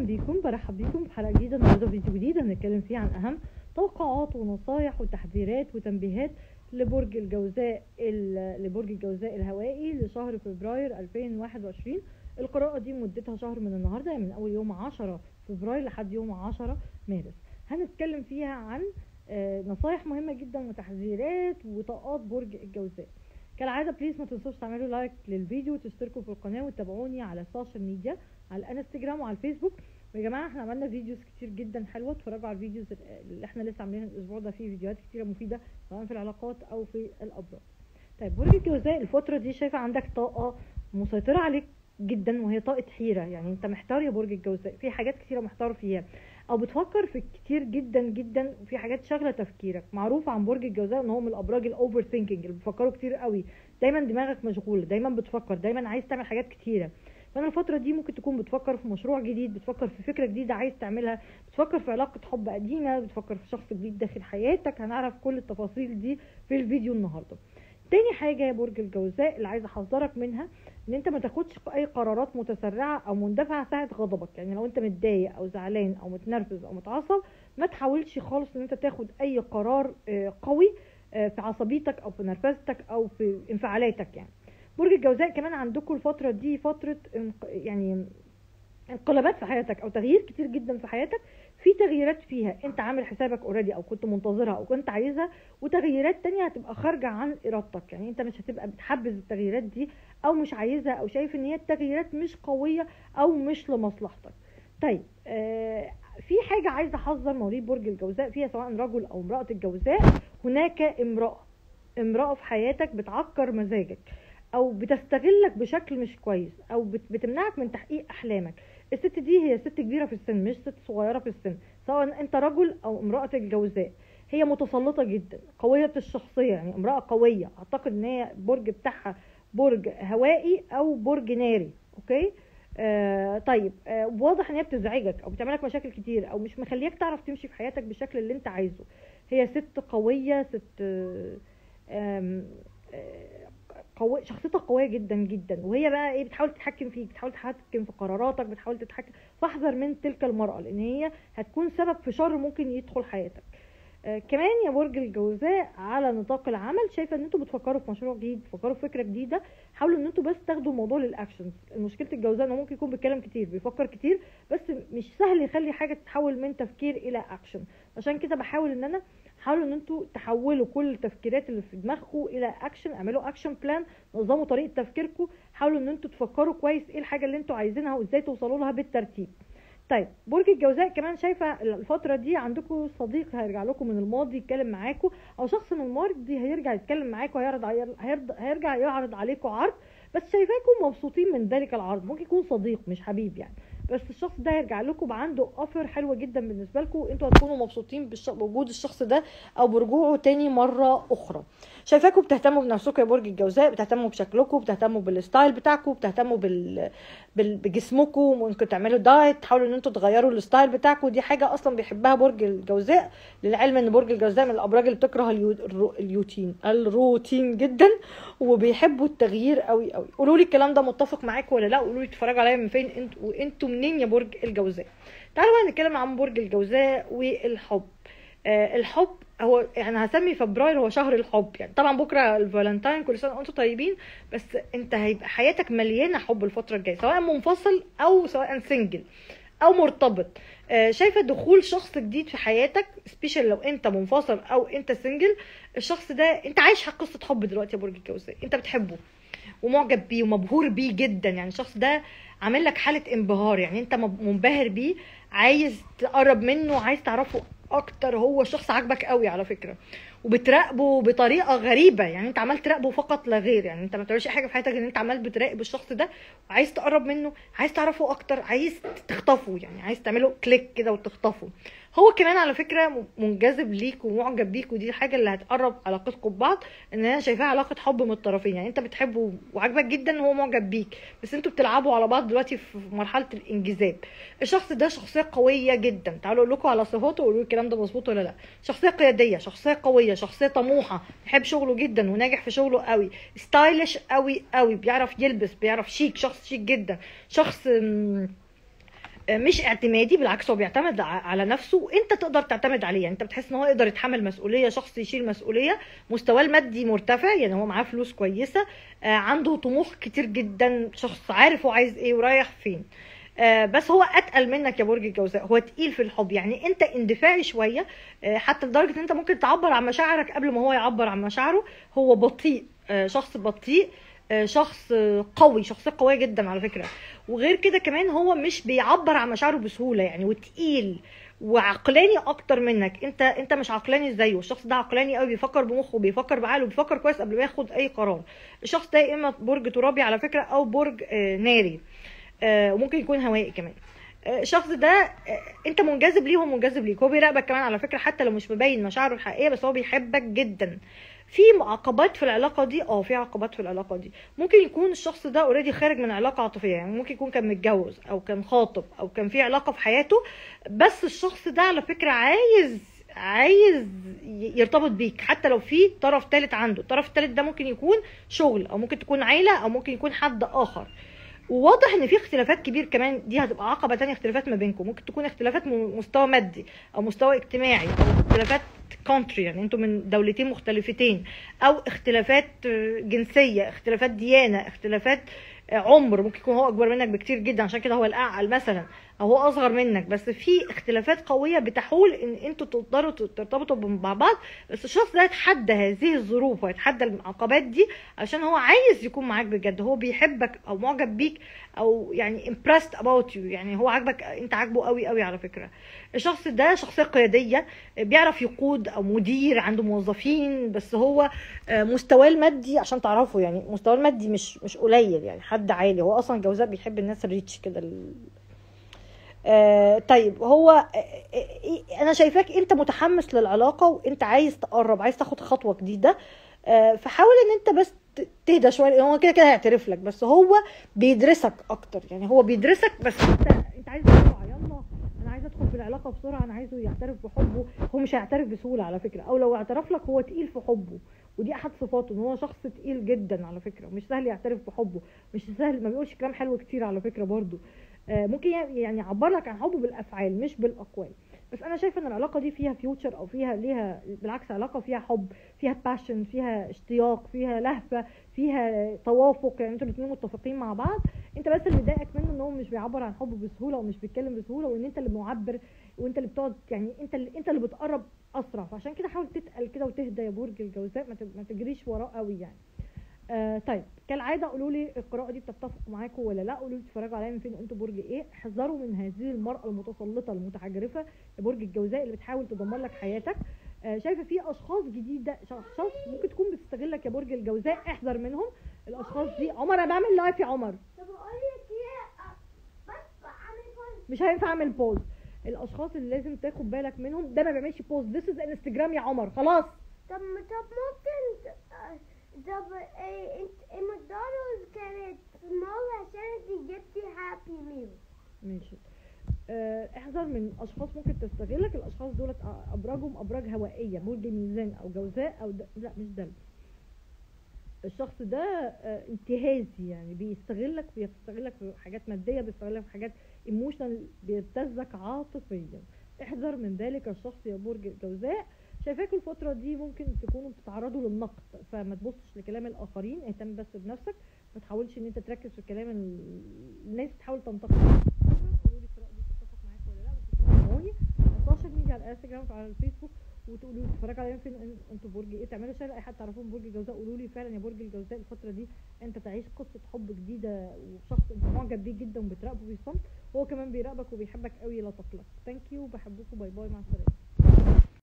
بيكم برحب بيكم في حلقه جديده النهارده فيديو جديد هنتكلم فيه عن اهم توقعات ونصايح وتحذيرات وتنبيهات لبرج الجوزاء ال- لبرج الجوزاء الهوائي لشهر فبراير 2021 القراءه دي مدتها شهر من النهارده يعني من اول يوم 10 فبراير لحد يوم 10 مارس هنتكلم فيها عن آه، نصايح مهمه جدا وتحذيرات وطاقات برج الجوزاء كالعاده بليز ما تنسوش تعملوا لايك للفيديو وتشتركوا في القناه وتتابعوني على السوشيال ميديا على الانستجرام وعلى الفيسبوك ويا جماعه احنا عملنا فيديوز كتير جدا حلوه اتفرجوا على الفيديوز اللي احنا لسه عاملينها الاسبوع ده فيه فيديوهات كتيره مفيده سواء في العلاقات او في الابراج طيب برج الجوزاء الفتره دي شايفه عندك طاقه مسيطره عليك جدا وهي طاقه حيره يعني انت محتار يا برج الجوزاء في حاجات كتيره محتار فيها او بتفكر في كتير جدا جدا وفي حاجات شاغله تفكيرك معروف عن برج الجوزاء ان هو من الابراج الاوفر ثينكينج اللي بيفكروا كتير قوي دايما دماغك مشغوله دايما بتفكر دايما عايز تعمل حاجات كتيره فانا الفتره دي ممكن تكون بتفكر في مشروع جديد بتفكر في فكره جديده عايز تعملها بتفكر في علاقه حب قديمه بتفكر في شخص جديد داخل حياتك هنعرف كل التفاصيل دي في الفيديو النهارده تاني حاجه يا برج الجوزاء اللي عايزه احذرك منها ان انت ما تاخدش اي قرارات متسرعه او مندفعه ساعه غضبك يعني لو انت متضايق او زعلان او متنرفز او متعصب ما تحاولش خالص ان انت تاخد اي قرار آه، قوي آه، في عصبيتك او في نرفزتك او في انفعالاتك يعني برج الجوزاء كمان عندكم الفترة دي فترة انق- يعني انقلابات في حياتك او تغيير كتير جدا في حياتك في تغييرات فيها انت عامل حسابك اوريدي او كنت منتظرها او كنت عايزها وتغييرات تانية هتبقى خارجة عن ارادتك يعني انت مش هتبقى بتحبذ التغييرات دي او مش عايزها او شايف ان هي التغييرات مش قوية او مش لمصلحتك طيب آه في حاجة عايزة احذر مواليد برج الجوزاء فيها سواء رجل او امرأة الجوزاء هناك امرأة امرأة في حياتك بتعكر مزاجك او بتستغلك بشكل مش كويس او بت- بتمنعك من تحقيق احلامك الست دي هي ست كبيره في السن مش ست صغيره في السن سواء انت رجل او امراه الجوزاء هي متسلطه جدا قويه الشخصيه يعني امراه قويه اعتقد ان هي برج بتاعها برج هوائي او برج ناري اوكي آه طيب آه واضح ان هي بتزعجك او بتعملك مشاكل كتير او مش مخليك تعرف تمشي في حياتك بالشكل اللي انت عايزه هي ست قويه ست آه آم، آه، قوي شخصيتها قويه جدا جدا وهي بقى ايه بتحاول تتحكم فيك بتحاول تتحكم في قراراتك بتحاول تتحكم فاحذر من تلك المراه لان هي هتكون سبب في شر ممكن يدخل حياتك آه كمان يا برج الجوزاء على نطاق العمل شايفه ان انتوا بتفكروا في مشروع جديد بتفكروا في فكره جديده حاولوا ان انتوا بس تاخدوا الموضوع للاكشنز مشكله الجوزاء انه ممكن يكون بيتكلم كتير بيفكر كتير بس مش سهل يخلي حاجه تتحول من تفكير الى اكشن عشان كده بحاول ان انا حاولوا ان انتوا تحولوا كل التفكيرات اللي في دماغكم الى اكشن اعملوا اكشن بلان نظموا طريقه تفكيركم حاولوا ان انتوا تفكروا كويس ايه الحاجه اللي انتوا عايزينها وازاي توصلوا لها بالترتيب طيب برج الجوزاء كمان شايفه الفتره دي عندكم صديق هيرجع لكم من الماضي يتكلم معاكم او شخص من الماضي هيرجع يتكلم معاكم هيعرض هيرض- هيرجع يعرض عليكم عرض بس شايفاكم مبسوطين من ذلك العرض ممكن يكون صديق مش حبيب يعني بس الشخص ده هيرجع لكم عنده اوفر حلوه جدا بالنسبه لكم انتوا هتكونوا مبسوطين بالش- بوجود الشخص ده او برجوعه تاني مره اخرى شايفاكم بتهتموا بنفسكم يا برج الجوزاء بتهتموا بشكلكم بتهتموا بالستايل بتاعكم بتهتموا بال... بال... بجسمكم ممكن تعملوا دايت تحاولوا ان انتوا تغيروا الستايل بتاعكم دي حاجه اصلا بيحبها برج الجوزاء للعلم ان برج الجوزاء من الابراج اللي بتكره اليو... الرو... اليوتين الروتين جدا وبيحبوا التغيير قوي قوي قولوا لي الكلام ده متفق معاكم ولا لا قولوا لي تتفرجوا عليا من فين انتوا وانتوا منين يا برج الجوزاء تعالوا بقى نتكلم عن برج الجوزاء والحب آه الحب هو يعني هسمي فبراير هو شهر الحب يعني طبعا بكره الفالنتاين كل سنه وانتم طيبين بس انت هيبقى حياتك مليانه حب الفتره الجايه سواء منفصل او سواء سنجل او مرتبط آه، شايفه دخول شخص جديد في حياتك سبيشال لو انت منفصل او انت سنجل الشخص ده انت عايش قصه حب دلوقتي يا برج الجوزاء انت بتحبه ومعجب بيه ومبهور بيه جدا يعني الشخص ده عامل لك حاله انبهار يعني انت مب- منبهر بيه عايز تقرب منه عايز تعرفه اكتر هو شخص عاجبك قوي على فكره وبتراقبه بطريقه غريبه يعني انت عمال تراقبه فقط لا غير يعني انت ما بتعملش حاجه في حياتك ان انت عمال بتراقب الشخص ده وعايز تقرب منه عايز تعرفه اكتر عايز تخطفه يعني عايز تعمله كليك كده وتخطفه هو كمان على فكره منجذب ليك ومعجب بيك ودي الحاجه اللي هتقرب علاقتكم ببعض ان انا شايفاها علاقه حب من الطرفين يعني انت بتحبه وعاجبك جدا وهو معجب بيك بس انتوا بتلعبوا على بعض دلوقتي في مرحله الانجذاب الشخص ده شخصيه قويه جدا تعالوا اقول لكم على صفاته وقولوا لي الكلام ده مظبوط ولا لا شخصيه قياديه شخصيه قويه شخصيه طموحه بيحب شغله جدا وناجح في شغله قوي ستايلش قوي قوي بيعرف يلبس بيعرف شيك شخص شيك جدا شخص مم، آه، مش اعتمادي بالعكس هو بيعتمد ع- على نفسه وانت تقدر تعتمد عليه يعني انت بتحس ان هو يقدر يتحمل مسؤوليه شخص يشيل مسؤوليه مستواه المادي مرتفع يعني هو معاه فلوس كويسه آه، عنده طموح كتير جدا شخص عارف هو عايز ايه ورايح فين آه، بس هو اتقل منك يا برج الجوزاء هو تقيل في الحب يعني انت اندفاعي شويه آه، حتى لدرجه ان انت ممكن تعبر عن مشاعرك قبل ما هو يعبر عن مشاعره هو بطيء آه، شخص بطيء آه، شخص آه، قوي شخصيه قويه جدا على فكره وغير كده كمان هو مش بيعبر عن مشاعره بسهوله يعني وتقيل وعقلاني اكتر منك انت انت مش عقلاني زيه الشخص ده عقلاني قوي بيفكر بمخه بيفكر بعقله بيفكر كويس قبل ما ياخد اي قرار الشخص ده يا اما برج ترابي على فكره او برج آه، ناري آه، وممكن يكون هوائي كمان آه، الشخص ده آه، انت منجذب ليه ومنجذب ليك هو بيراقبك كمان على فكره حتى لو مش مبين مشاعره الحقيقيه بس هو بيحبك جدا في عقبات في العلاقه دي اه في عقبات في العلاقه دي ممكن يكون الشخص ده اوريدي خارج من علاقه عاطفيه يعني ممكن يكون كان متجوز او كان خاطب او كان في علاقه في حياته بس الشخص ده على فكره عايز عايز ي- يرتبط بيك حتى لو في طرف ثالث عنده الطرف الثالث ده ممكن يكون شغل او ممكن تكون عيله او ممكن يكون حد اخر وواضح ان في اختلافات كبير كمان دي هتبقى عقبه تانية اختلافات ما بينكم ممكن تكون اختلافات م- مستوى مادي او مستوى اجتماعي او اختلافات كونتري يعني انتوا من دولتين مختلفتين او اختلافات آه، جنسيه اختلافات ديانه اختلافات آه، عمر ممكن يكون هو اكبر منك بكتير جدا عشان كده هو الاعقل مثلا او هو اصغر منك بس في اختلافات قويه بتحول ان انتوا تقدروا ترتبطوا مع بعض بس الشخص ده يتحدى هذه الظروف ويتحدى العقبات دي عشان هو عايز يكون معاك بجد هو بيحبك او معجب بيك او يعني impressed about you يعني هو عاجبك انت عاجبه قوي قوي على فكره الشخص ده شخصيه قياديه بيعرف يقود او مدير عنده موظفين بس هو آه، مستواه المادي عشان تعرفوا يعني مستواه المادي مش مش قليل يعني حد عالي هو اصلا جوزاء بيحب الناس الريتش كده ال- آه طيب هو آه، آه، انا شايفاك انت متحمس للعلاقه وانت عايز تقرب عايز تاخد خطوه جديده آه، فحاول ان انت بس ت- تهدى شويه لان هو كده كده هيعترف لك بس هو بيدرسك اكتر يعني هو بيدرسك بس انت انت عايز بسرعه يلا انا عايز ادخل في العلاقه بسرعه انا عايزه يعترف بحبه هو مش هيعترف بسهوله على فكره او لو اعترف لك هو تقيل في حبه ودي احد صفاته ان هو شخص تقيل جدا على فكره مش سهل يعترف بحبه مش سهل ما بيقولش كلام حلو كتير على فكره برضو آه، ممكن يعني يعبر لك عن حبه بالافعال مش بالاقوال بس انا شايفه ان العلاقه دي فيها فيوتشر او فيها ليها بالعكس علاقه فيها حب فيها باشن فيها اشتياق فيها لهفه فيها توافق يعني انتوا الاثنين متفقين مع بعض انت بس اللي مضايقك منه ان هو مش بيعبر عن حبه بسهوله ومش بيتكلم بسهوله وان انت اللي معبر وانت اللي بتقعد يعني انت اللي انت اللي بتقرب اسرع فعشان كده حاول تتقل كده وتهدى يا برج الجوزاء ما ت- ما تجريش وراه قوي يعني آه طيب كالعاده قولوا لي القراءه دي بتتفق معاكم ولا لا قولوا لي بتتفرجوا عليا من فين انتوا برج ايه احذروا من هذه المراه المتسلطه المتحجرفه يا برج الجوزاء اللي بتحاول تدمر لك حياتك آه شايفه في اشخاص جديده اشخاص ممكن تكون بتستغلك يا برج الجوزاء احذر منهم الاشخاص دي عمر انا بعمل لايف يا عمر طب اقول لك ايه أ- بس اعمل فول مش هينفع اعمل بوز الاشخاص اللي لازم تاخد بالك منهم ده ما بيعملش بوز ذس از انستجرام يا عمر خلاص طب طب ممكن ت- آه، طب إيه انت إيه ماكدونالدز كانت سمول عشان انت جبتي هابي ميل ماشي آه، احذر من اشخاص ممكن تستغلك الاشخاص دولت أ- ابراجهم ابراج هوائيه برج ميزان او جوزاء او د... لا مش ده الشخص ده آه، انتهازي يعني بيستغلك بيستغلك في حاجات ماديه بيستغلك في حاجات ايموشنال بيبتزك عاطفيا احذر من ذلك الشخص يا برج الجوزاء شايفاكوا الفترة دي ممكن تكونوا بتتعرضوا للنقد فما تبصش لكلام الآخرين اهتم بس بنفسك ما تحاولش ان انت تركز في كلام ال- الناس تحاول تنتقد قولوا لي القراءة دي بتتفق معاك ولا لا وتسمعوني على السوشيال ميديا على الانستجرام وعلى الفيسبوك وتقولوا لي بتتفرجوا عليا فين إن- انتوا برج ايه تعملوا شير لاي حد تعرفوه برج الجوزاء قولوا لي فعلا يا برج الجوزاء الفترة دي انت تعيش قصة حب جديدة وشخص انت معجب بيه جدا وبتراقبه في صمت هو كمان بيراقبك وبيحبك قوي لا تقلق ثانك يو بحبكم باي باي مع السلامة